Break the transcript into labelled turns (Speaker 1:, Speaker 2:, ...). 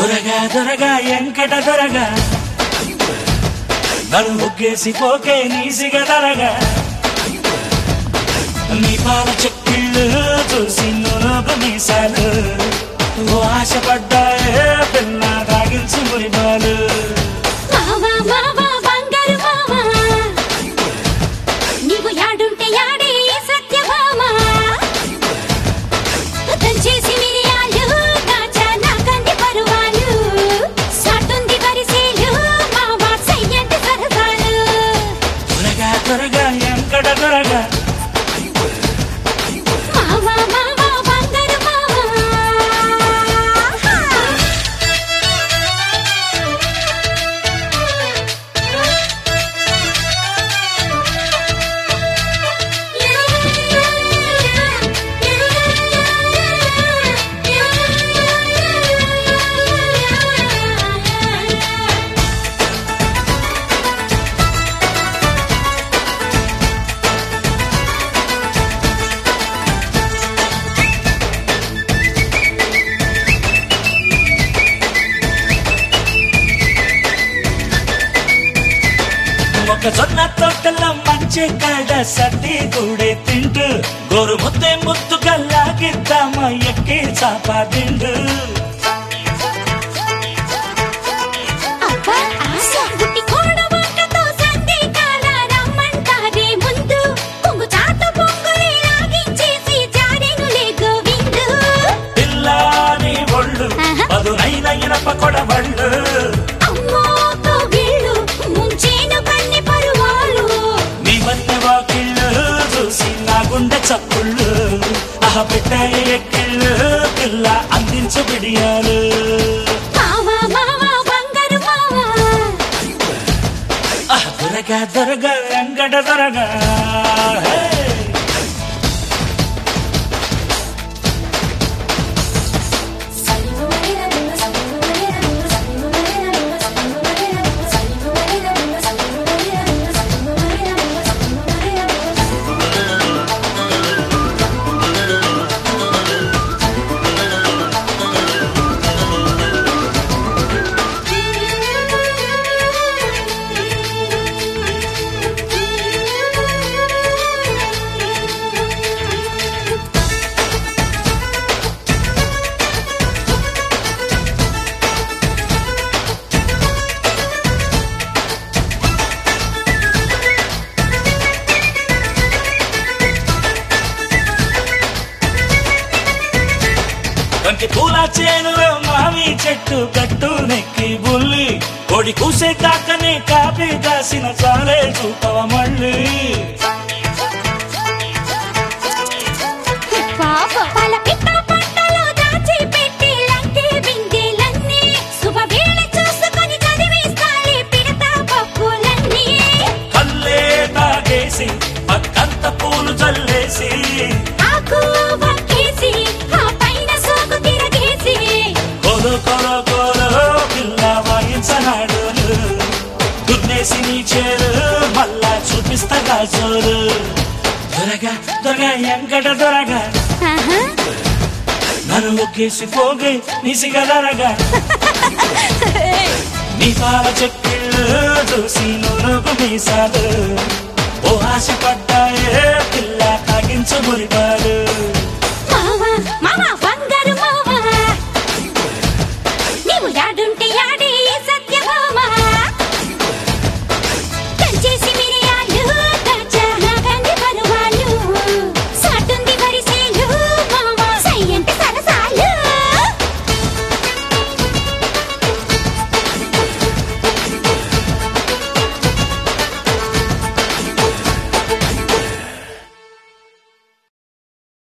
Speaker 1: దొరగా దొరగా ఎంకట దొరగా నన్ను ఒగ్గేసి పోకే నీసిగ దొరగా నీ పాల చెక్కిళ్ళు చూసి నూనోపు మీసాలు ఓ ఆశపడ్డాయే పిల్ల తాగించు మురిపాలు
Speaker 2: మావా మావా బంగారు మావా నీవు యాడుంటే యాడే సత్యభామ దంచేసి మిరియాలు దాచా నా కంది పరువాలు సాటుంది వరిసేలు మావా సయ్యంటి సరసాలు
Speaker 1: త్వరగా త్వరగా ఎంకట త్వరగా
Speaker 2: మావా మావా బంగారు మావా
Speaker 1: మొక్కజొన్న తోటలో మంచి కాడ సర్ది కూడే తింటూ గోరు ముద్దే ముద్దుగా లాగిద్దామా ఎక్కి చాపా తిండు
Speaker 2: అబ్బా ఆశ గుట్టి కోడ వంకతో సంధి కాల రమ్మంటారే ముందు పొంగు చాటు పొంగులే లాగించేసి జారెనులే గోవిందు
Speaker 1: పిల్లాని ఒళ్ళు
Speaker 2: ఆహా.
Speaker 1: పదునైన ఇనప కొడవళ్ళు
Speaker 2: అమ్మో కోగిళ్ళు ముంచేను కన్ని పరువాలు
Speaker 1: నీ మధ్య వాకిళ్ళు చూసి నా గుండె చప్పుళ్ళు ఆహ పెట్టాయి ఎక్కిళ్ళు పిల్ల అందించు బిడియాలు
Speaker 2: మావా మావా బంగారు మావా
Speaker 1: ఆహ దొరగా దొరగా వెంకట దొరగా హే! వంటి పూల చేనులో మావి చెట్టు కట్టు నెక్కి బుల్లి కొడి కూసే కాకనే కాపీ కాసిన చాలే చూపవ మళ్ళీ
Speaker 2: పాప పాల పిట్ట పంటలో దాచి పెట్టి లంకే బిందెలన్నీ శుభవేళ చూసుకొని చదివేస్తాలే పిడతా పప్పులన్నీ
Speaker 1: కల్లే తాగేసి పక్కంత పూలు చల్లేసి
Speaker 2: ఆకు వక్కేసి ఆ పైన సోకు తిరగేసి
Speaker 1: కొలు కొలు కొలు పిల్ల వాయించనాడు దున్నేసి నీ చేరు మళ్ళా చూపిస్తా కాచోరు దొరగా దొరగా ఎంకట దొరగా
Speaker 2: ఆహా,
Speaker 1: నన్ను ఒక్కేసి పోగే నిసిగదరగా నీ పాల చెక్కిళ్ళు చూసి నూనెకు మీసాలు ఓ ఆశ పడ్డాయే పిల్ల తాగించు మురిపాలు